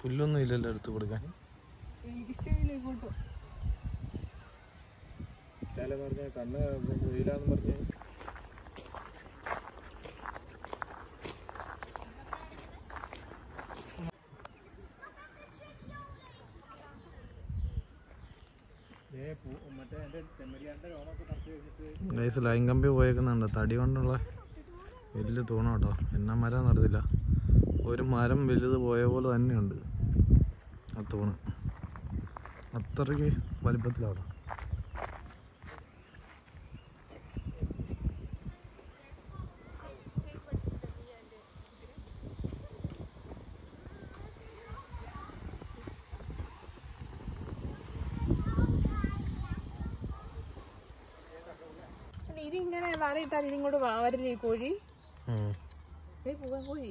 പുല്ലൊന്നും ഇല്ലല്ലോ എടുത്ത് കൊടുക്കാൻ എനിക്കിഷ്ടമില്ല ഇങ്ങോട്ട് ഇഷ്ടമല്ലെന്ന് പറഞ്ഞാൽ കണ്ണ് വെയിലാന്ന് പറഞ്ഞ് ഏ പൂ- മറ്റേ എൻ്റെ ചെമ്മരിയാടിൻ്റെ രോമൊക്കെ പറിച്ച് കഴിഞ്ഞിട്ട് ഗൈസ് ലൈൻ കമ്പി പോയേക്കുന്നുണ്ട് തടി കൊണ്ടുള്ള വലിയ തൂണം കേട്ടോ എന്നാ മരം നടത്തില്ല ഒരു മരം വലുത് പോയ പോലെ തന്നെയുണ്ട് ആ തൂണ് അത്രയ്ക്ക് വലിപ്പത്തിലാണ് അല്ല ഇതിങ്ങനെ വലയിട്ടാൽ ഇതിങ്ങോട്ട് വ- വരില്ലേ ഈ കോഴി ദേ പോവാൻ കോഴി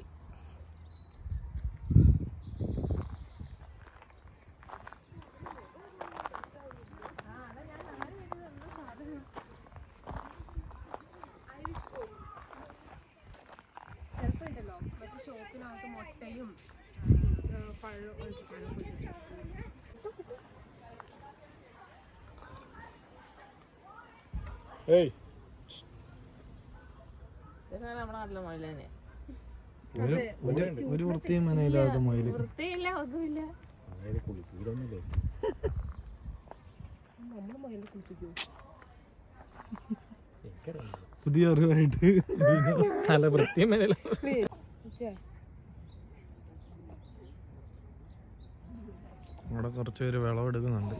ചിലപ്പോ ഉണ്ടല്ലോ മറ്റേ ഷോപ്പിനകത്ത് മുട്ടയും പഴവും ഏയ് ഇതൊക്കെ നമ്മുടെ നാട്ടിലെ മൊയില് തന്നെ ഒരു ഒരു ഒരു വൃത്തിയും മനയില്ലാത്ത മൊയില് വൃത്തിയില്ല ഒന്നുമില്ല അതായത് കുളിപ്പീരൊന്നുമില്ലേ നമ്മള് മൊയിലിൽ കുളിപ്പിക്കൂ എനിക്കറിയാം പുതിയ അറിവായിട്ട് നല്ല വൃത്തിയും മനയില്ല അവിടെ കുറച്ച് പേര് വിളവെടുക്കുന്നുണ്ട്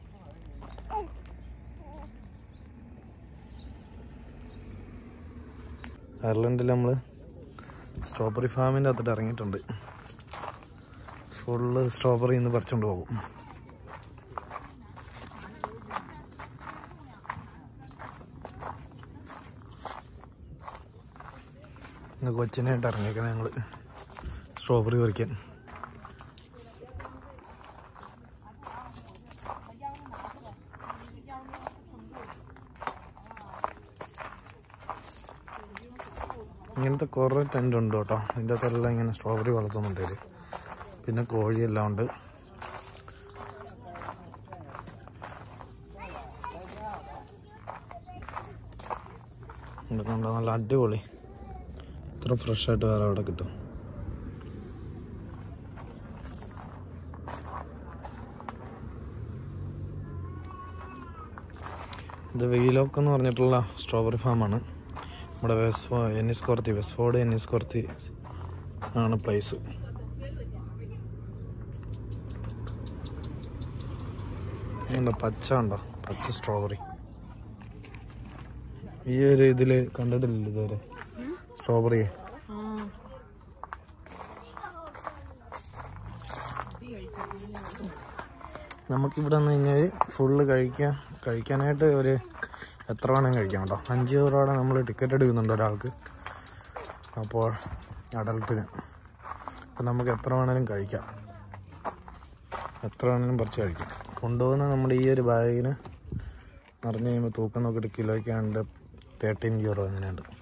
അയർലൻഡിൽ നമ്മൾ സ്ട്രോബെറി ഫാമിൻ്റെ അകത്തിട്ട് ഇറങ്ങിയിട്ടുണ്ട് ഫുള്ള് സ്ട്രോബെറി ഇന്ന് പറിച്ചുകൊണ്ട് പോകും ഇന്ന് കൊച്ചിനായിട്ട് ഇറങ്ങിയേക്കുന്നത് ഞങ്ങൾ സ്ട്രോബെറി പറിക്കാൻ ഇങ്ങനത്തെ കുറേ ടെൻ്റ് ഉണ്ട് കേട്ടോ ഇതിൻ്റെ അകത്തെല്ലാം ഇങ്ങനെ സ്ട്രോബെറി വളർത്തുന്നുണ്ട് ഇവര് പിന്നെ കോഴിയെല്ലാം ഉണ്ട് ഇതൊക്കെ ഉണ്ടോ നല്ല അടിപൊളി ഇത്ര ഫ്രഷ് ആയിട്ട് വേറെ അവിടെ കിട്ടും ഇത് വെയിലോക്ക് എന്ന് പറഞ്ഞിട്ടുള്ള സ്ട്രോബെറി ഫാമാണ് നമ്മുടെ വെസ്റ്റ് എന്നിസ് കോർത്തി വെസ്റ്റ്ഫോർഡ് എന്നിസ് കോർത്തി ആണ് പ്ലേസ് ഉണ്ടോ പച്ച ഉണ്ടോ പച്ച സ്ട്രോബെറി ഈ ഒരു ഇതിൽ കണ്ടിട്ടില്ല ഇതുവരെ സ്ട്രോബെറി നമുക്കിവിടെ നിന്ന് കഴിഞ്ഞാൽ ഫുള്ള് കഴിക്കാൻ കഴിക്കാനായിട്ട് ഒരു എത്ര വേണമെങ്കിലും കഴിക്കാം കേട്ടോ അഞ്ച് രൂപയുടെ നമ്മൾ ടിക്കറ്റ് എടുക്കുന്നുണ്ട് ഒരാൾക്ക് അപ്പോൾ അഡൽട്ടിന് അപ്പം നമുക്ക് എത്ര വേണേലും കഴിക്കാം എത്ര വേണേലും പറിച്ച് കഴിക്കാം കൊണ്ടുപോകുന്ന നമ്മുടെ ഈ ഒരു ബാഗിന് നിറഞ്ഞു കഴിയുമ്പോൾ തൂക്കം നോക്കിയിട്ട് കിലോയ്ക്ക് ഉണ്ട് തേർട്ടീൻ യൂറോ അങ്ങനെയുണ്ട്